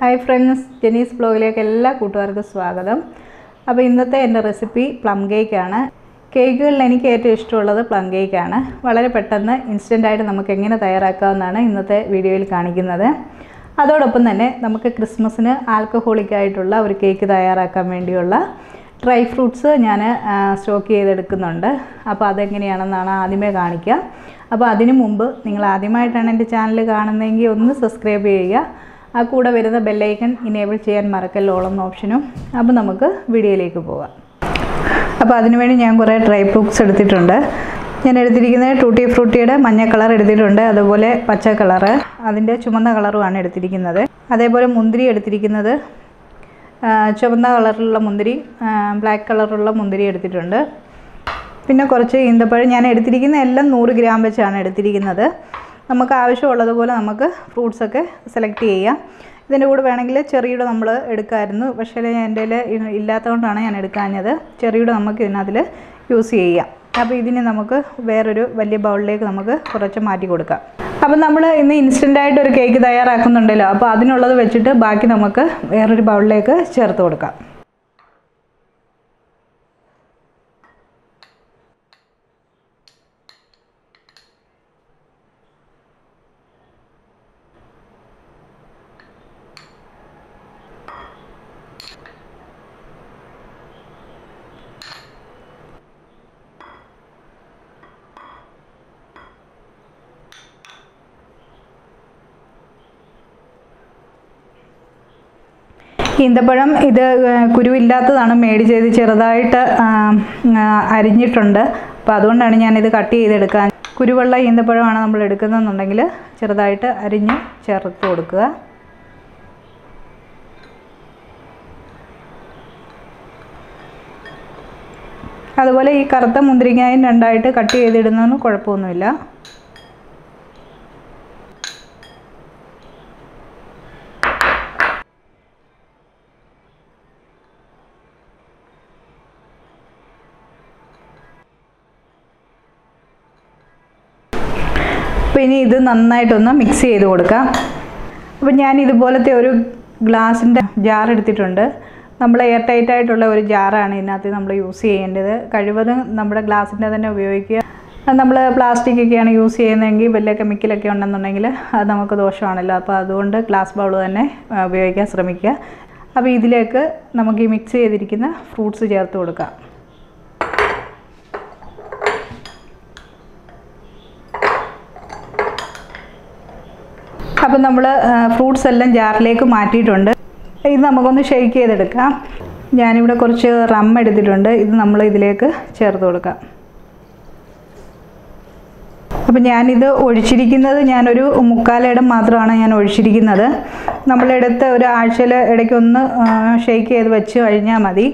hi friends ജെനീസ് ബ്ലോഗിലേക്ക് എല്ലാ കൂട്ടുകാർക്കും സ്വാഗതം അപ്പോൾ ഇന്നത്തെ എൻ്റെ റെസിപ്പി പ്ലം കേക്കാണ് കേക്കുകളിൽ എനിക്ക് ഏറ്റവും ഇഷ്ടമുള്ളത് പ്ലം കേക്കാണ് വളരെ പെട്ടെന്ന് ഇൻസ്റ്റൻ്റായിട്ട് നമുക്ക് എങ്ങനെ തയ്യാറാക്കാമെന്നാണ് ഇന്നത്തെ വീഡിയോയിൽ കാണിക്കുന്നത് അതോടൊപ്പം തന്നെ നമുക്ക് ക്രിസ്മസിന് ആൽക്കഹോളിക് ആയിട്ടുള്ള ഒരു കേക്ക് തയ്യാറാക്കാൻ വേണ്ടിയുള്ള ഡ്രൈ ഫ്രൂട്ട്സ് ഞാൻ സ്റ്റോക്ക് ചെയ്തെടുക്കുന്നുണ്ട് അപ്പോൾ അതെങ്ങനെയാണെന്നാണ് ആദ്യമേ കാണിക്കുക അപ്പോൾ അതിനു മുമ്പ് നിങ്ങൾ ആദ്യമായിട്ടാണ് എൻ്റെ ചാനൽ കാണുന്നതെങ്കിൽ ഒന്ന് സബ്സ്ക്രൈബ് ചെയ്യുക ആ കൂടെ വരുന്ന ബെല്ലൈക്കൺ ഇനേബിൾ ചെയ്യാൻ മറക്കല്ല ഓളം ഓപ്ഷനും അപ്പോൾ നമുക്ക് വീഡിയോയിലേക്ക് പോകാം അപ്പോൾ അതിനുവേണ്ടി ഞാൻ കുറേ ഡ്രൈ ഫ്രൂട്ട്സ് എടുത്തിട്ടുണ്ട് ഞാൻ എടുത്തിരിക്കുന്നത് ടൂട്ടി ഫ്രൂട്ടിയുടെ മഞ്ഞ കളർ എടുത്തിട്ടുണ്ട് അതുപോലെ പച്ച കളറ് അതിൻ്റെ ചുമന്ന കളറുമാണ് എടുത്തിരിക്കുന്നത് അതേപോലെ മുന്തിരി എടുത്തിരിക്കുന്നത് ആ, ചുവന്ന കളറിലുള്ള മുന്തിരി ബ്ലാക്ക് കളറുള്ള മുന്തിരി എടുത്തിട്ടുണ്ട് പിന്നെ കുറച്ച് ഈന്തപ്പഴം ഞാൻ എടുത്തിരിക്കുന്ന എല്ലാം നൂറ് ഗ്രാം വെച്ചാണ് എടുത്തിരിക്കുന്നത് നമുക്ക് ആവശ്യമുള്ളതുപോലെ നമുക്ക് ഫ്രൂട്ട്സൊക്കെ സെലക്ട് ചെയ്യാം ഇതിൻ്റെ കൂടെ വേണമെങ്കിൽ ചെറിയുടെ നമ്മൾ എടുക്കാമായിരുന്നു പക്ഷേ എൻ്റെ കയ്യിൽ ഇല്ലാത്തതുകൊണ്ടാണ് ഞാൻ എടുക്കാഞ്ഞത് ചെറിയുടെ നമുക്ക് ഇതിനകത്തിൽ യൂസ് ചെയ്യാം അപ്പോൾ ഇതിന് നമുക്ക് വേറൊരു വലിയ ബൗളിലേക്ക് നമുക്ക് കുറച്ച് മാറ്റി കൊടുക്കാം അപ്പം നമ്മൾ ഇന്ന് ഇൻസ്റ്റൻ്റായിട്ട് ഒരു കേക്ക് തയ്യാറാക്കുന്നുണ്ടല്ലോ അപ്പോൾ അതിനുള്ളത് വെച്ചിട്ട് ബാക്കി നമുക്ക് വേറൊരു ബൗളിലേക്ക് ചേർത്ത് കൊടുക്കാം ഈന്തപ്പഴം ഇത് ഏഹ്, കുരുവില്ലാത്തതാണ് മേടിച്ചത് ചെറുതായിട്ട് ആ, ആ, അരിഞ്ഞിട്ടുണ്ട് അപ്പോൾ അതുകൊണ്ടാണ് ഞാനിത് കട്ട് ചെയ്തെടുക്കാൻ കുരുവുള്ള ഈന്തപ്പഴമാണ് നമ്മൾ എടുക്കുന്നതെന്നുണ്ടെങ്കിൽ ചെറുതായിട്ട് അരിഞ്ഞ് ചേർത്ത് കൊടുക്കുക അതുപോലെ ഈ കറുത്ത മുന്തിരിങ്ങായും രണ്ടായിട്ട് കട്ട് ചെയ്തിടുന്നതിന് കുഴപ്പമൊന്നുമില്ല അപ്പോൾ ഇനി ഇത് നന്നായിട്ടൊന്ന് മിക്സ് ചെയ്ത് കൊടുക്കാം അപ്പോൾ ഞാൻ ഇതുപോലത്തെ ഒരു ഗ്ലാസിൻ്റെ ജാർ എടുത്തിട്ടുണ്ട് നമ്മൾ എയർ ടൈറ്റ് ആയിട്ടുള്ള ഒരു ജാറാണ് ഇതിനകത്ത് നമ്മൾ യൂസ് ചെയ്യേണ്ടത് കഴിവതും നമ്മുടെ ഗ്ലാസിൻ്റെ തന്നെ ഉപയോഗിക്കുക നമ്മൾ പ്ലാസ്റ്റിക് ഒക്കെയാണ് യൂസ് ചെയ്യുന്നതെങ്കിൽ വലിയ കെമിക്കലൊക്കെ ഉണ്ടെന്നുണ്ടെങ്കിൽ അത് നമുക്ക് ദോഷമാണല്ലോ അപ്പോൾ അതുകൊണ്ട് ഗ്ലാസ് ബൗൾ തന്നെ ആ, ഉപയോഗിക്കാൻ ശ്രമിക്കുക അപ്പോൾ ഇതിലേക്ക് നമുക്ക് ഈ മിക്സ് ചെയ്തിരിക്കുന്ന ഫ്രൂട്ട്സ് ചേർത്ത് കൊടുക്കാം അപ്പം നമ്മൾ ഫ്രൂട്ട്സ് എല്ലാം ജാറിലേക്ക് മാറ്റിയിട്ടുണ്ട് ഇത് നമുക്കൊന്ന് ഷെയ്ക്ക് ചെയ്തെടുക്കാം ഞാനിവിടെ കുറച്ച് റം എടുത്തിട്ടുണ്ട് ഇത് നമ്മൾ ഇതിലേക്ക് ചേർത്ത് കൊടുക്കാം അപ്പം ഞാനിത് ഒഴിച്ചിരിക്കുന്നത് ഞാനൊരു മുക്കാലിടം മാത്രമാണ് ഞാൻ ഒഴിച്ചിരിക്കുന്നത് നമ്മളെടുത്ത് ഒരു ആഴ്ചയിൽ ഇടയ്ക്കൊന്ന് ഷെയ്ക്ക് ചെയ്ത് വെച്ച് കഴിഞ്ഞാൽ മതി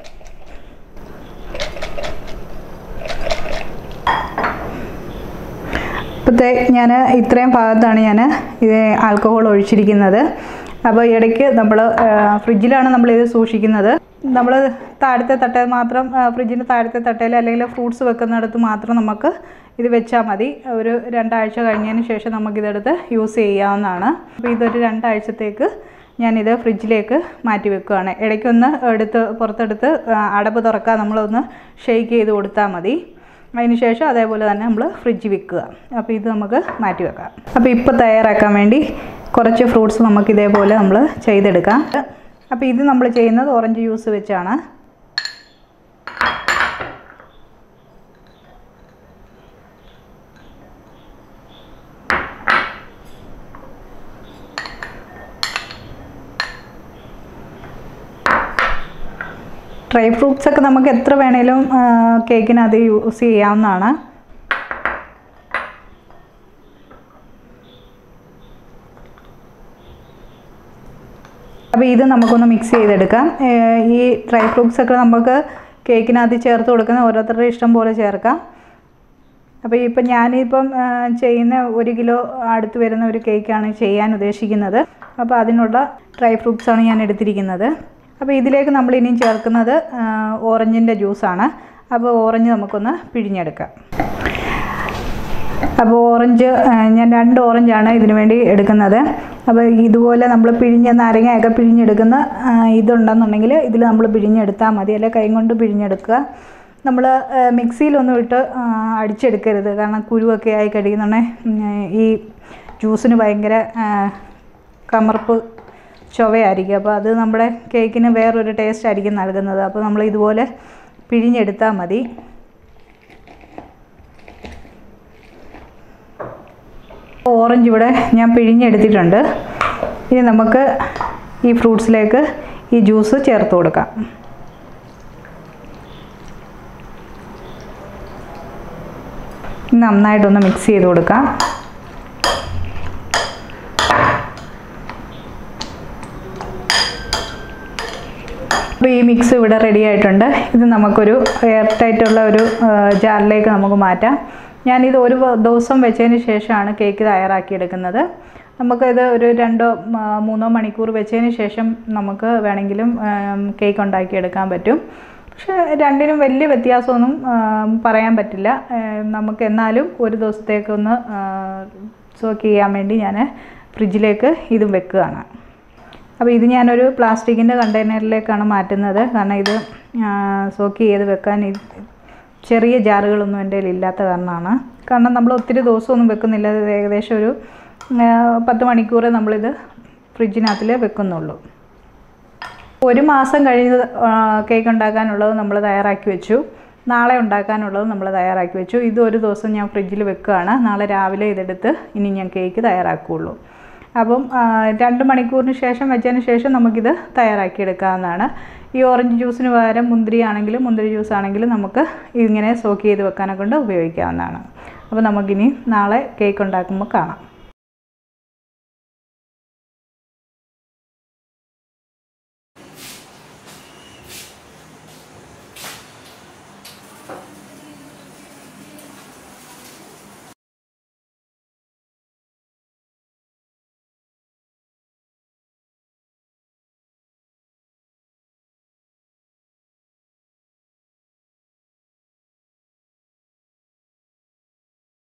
ഇപ്പോഴത്തെ ഞാൻ ഇത്രയും ഭാഗത്താണ് ഞാൻ ഇത് ആൽക്കഹോൾ ഒഴിച്ചിരിക്കുന്നത് അപ്പോൾ ഇടയ്ക്ക് നമ്മൾ ഫ്രിഡ്ജിലാണ് നമ്മൾ ഇത് സൂക്ഷിക്കുന്നത് നമ്മൾ താഴത്തെ തട്ടയിൽ മാത്രം ഫ്രിഡ്ജിൻ്റെ താഴത്തെ തട്ടയിൽ അല്ലെങ്കിൽ ഫ്രൂട്ട്സ് വെക്കുന്നിടത്ത് മാത്രം നമുക്ക് ഇത് വെച്ചാൽ മതി ഒരു രണ്ടാഴ്ച കഴിഞ്ഞതിന് ശേഷം നമുക്കിതെടുത്ത് യൂസ് ചെയ്യാവുന്നതാണ് അപ്പോൾ ഇതൊരു രണ്ടാഴ്ചത്തേക്ക് ഞാനിത് ഫ്രിഡ്ജിലേക്ക് മാറ്റി വെക്കുകയാണ് ഇടയ്ക്കൊന്ന് എടുത്ത് പുറത്തെടുത്ത് ആ, അടപ്പ് തുറക്കാൻ നമ്മളൊന്ന് ഷെയ്ക്ക് ചെയ്ത് കൊടുത്താൽ മതി അതിന് ശേഷം അതേപോലെ തന്നെ നമ്മൾ ഫ്രിഡ്ജിൽ വെക്കുക അപ്പോൾ ഇത് നമുക്ക് മാറ്റി വെക്കാം അപ്പോൾ ഇപ്പോൾ തയ്യാറാക്കാൻ വേണ്ടി കുറച്ച് ഫ്രൂട്ട്സ് നമുക്ക് ഇതേപോലെ നമ്മൾ ചെയ്തെടുക്കാം അപ്പോൾ ഇത് നമ്മൾ ചെയ്യുന്നത് ഓറഞ്ച് ജ്യൂസ് വെച്ചാണ് ഡ്രൈ ഫ്രൂട്ട്സ് ഒക്കെ നമുക്ക് എത്ര വേണേലും ആ, കേക്കിനകത്ത് യൂസ് ചെയ്യാവുന്നതാണ് അപ്പോൾ ഇത് നമുക്കൊന്ന് മിക്സ് ചെയ്തെടുക്കാം ഏ, ഈ ഡ്രൈ ഫ്രൂട്ട്സ് ഒക്കെ നമുക്ക് കേക്കിനകത്ത് ചേർത്ത് കൊടുക്കുന്ന ഓരോരുത്തരുടെ ഇഷ്ടം പോലെ ചേർക്കാം അപ്പോൾ ഇപ്പം ഞാനിപ്പം ആ, ചെയ്യുന്ന ഒരു കിലോ അടുത്ത് വരുന്ന ഒരു കേക്കാണ് ചെയ്യാൻ ഉദ്ദേശിക്കുന്നത് അപ്പോൾ അതിനുള്ള ഡ്രൈ ഫ്രൂട്ട്സാണ് ഞാൻ എടുത്തിരിക്കുന്നത് അപ്പോൾ ഇതിലേക്ക് നമ്മൾ ഇനിയും ചേർക്കുന്നത് ഓറഞ്ചിൻ്റെ ജ്യൂസാണ് അപ്പോൾ ഓറഞ്ച് നമുക്കൊന്ന് പിഴിഞ്ഞെടുക്കാം അപ്പോൾ ഓറഞ്ച് ആ, ഞാൻ രണ്ട് ഓറഞ്ചാണ് ഇതിനു വേണ്ടി എടുക്കുന്നത് അപ്പോൾ ഇതുപോലെ നമ്മൾ പിഴിഞ്ഞ നാരങ്ങയൊക്കെ പിഴിഞ്ഞെടുക്കുന്ന ആ, ഇതുണ്ടെന്നുണ്ടെങ്കിൽ ഇതിൽ നമ്മൾ പിഴിഞ്ഞെടുത്താൽ മതി അല്ലെ കൈ കൊണ്ട് പിഴിഞ്ഞെടുക്കുക നമ്മൾ മിക്സിയിലൊന്നും ഇട്ട് ആ, അടിച്ചെടുക്കരുത് കാരണം കുരുവൊക്കെ ആയി കഴിയുന്നുണ്ടെങ്കിൽ ഈ ജ്യൂസിന് ഭയങ്കര ആ, കമർപ്പ് ചൊവയായിരിക്കും അപ്പോൾ അത് നമ്മുടെ കേക്കിന് വേറൊരു ടേസ്റ്റ് ആയിരിക്കും നൽകുന്നത് അപ്പോൾ നമ്മൾ ഇതുപോലെ പിഴിഞ്ഞെടുത്താൽ മതി ഓറഞ്ച് ഇവിടെ ഞാൻ പിഴിഞ്ഞെടുത്തിട്ടുണ്ട് ഇനി നമുക്ക് ഈ ഫ്രൂട്ട്സിലേക്ക് ഈ ജ്യൂസ് ചേർത്ത് കൊടുക്കാം നന്നായിട്ടൊന്ന് മിക്സ് ചെയ്ത് കൊടുക്കാം അപ്പോൾ ഈ മിക്സ് ഇവിടെ റെഡി ആയിട്ടുണ്ട് ഇത് നമുക്കൊരു എയർ ടൈറ്റുള്ള ഒരു ആ, ജാറിലേക്ക് നമുക്ക് മാറ്റാം ഞാനിത് ഒരു വ- ദിവസം വെച്ചതിന് ശേഷമാണ് കേക്ക് തയ്യാറാക്കിയെടുക്കുന്നത് നമുക്കിത് ഒരു രണ്ടോ ആ, മൂന്നോ മണിക്കൂർ വെച്ചതിന് ശേഷം നമുക്ക് വേണമെങ്കിലും ആം, കേക്ക് ഉണ്ടാക്കിയെടുക്കാൻ പറ്റും പക്ഷേ രണ്ടിനും വലിയ വ്യത്യാസമൊന്നും ആ, പറയാൻ പറ്റില്ല ആ, നമുക്ക് എന്നാലും ഒരു ദിവസത്തേക്കൊന്ന് സോക്ക് ചെയ്യാൻ വേണ്ടി ഞാൻ ഫ്രിഡ്ജിലേക്ക് ഇത് വെക്കുകയാണ് അപ്പോൾ ഇത് ഞാനൊരു പ്ലാസ്റ്റിക്കിൻ്റെ കണ്ടെയ്നറിലേക്കാണ് മാറ്റുന്നത് കാരണം ഇത് സോക്ക് ചെയ്ത് വെക്കാൻ ഇത് ചെറിയ ജാറുകളൊന്നും എൻ്റെ കയ്യിൽ ഇല്ലാത്ത കാരണമാണ് കാരണം നമ്മൾ ഒത്തിരി ദിവസമൊന്നും വെക്കുന്നില്ല ഇത് ഏകദേശം ഒരു ആ, പത്ത് മണിക്കൂർ നമ്മളിത് ഫ്രിഡ്ജിനകത്തിൽ വെക്കുന്നുള്ളൂ ഒരു മാസം കഴിഞ്ഞ് ആ, കേക്ക് ഉണ്ടാക്കാനുള്ളത് നമ്മൾ തയ്യാറാക്കി വെച്ചു നാളെ ഉണ്ടാക്കാനുള്ളത് നമ്മൾ തയ്യാറാക്കി വെച്ചു ഇത് ഒരു ദിവസം ഞാൻ ഫ്രിഡ്ജിൽ വെക്കുകയാണ് നാളെ രാവിലെ ഇതെടുത്ത് ഇനി ഞാൻ കേക്ക് തയ്യാറാക്കുകയുള്ളൂ അപ്പം ആ, രണ്ട് മണിക്കൂറിന് ശേഷം വെച്ചതിന് ശേഷം നമുക്കിത് തയ്യാറാക്കിയെടുക്കാവുന്നതാണ് ഈ ഓറഞ്ച് ജ്യൂസിന് പകരം മുന്തിരി ആണെങ്കിലും മുന്തിരി ജ്യൂസ് ആണെങ്കിലും നമുക്ക് ഇങ്ങനെ സോക്ക് ചെയ്ത് വെക്കാനൊക്കെ കൊണ്ട് ഉപയോഗിക്കാവുന്നതാണ് അപ്പോൾ നമുക്കിനി നാളെ കേക്ക് ഉണ്ടാക്കുമ്പോൾ കാണാം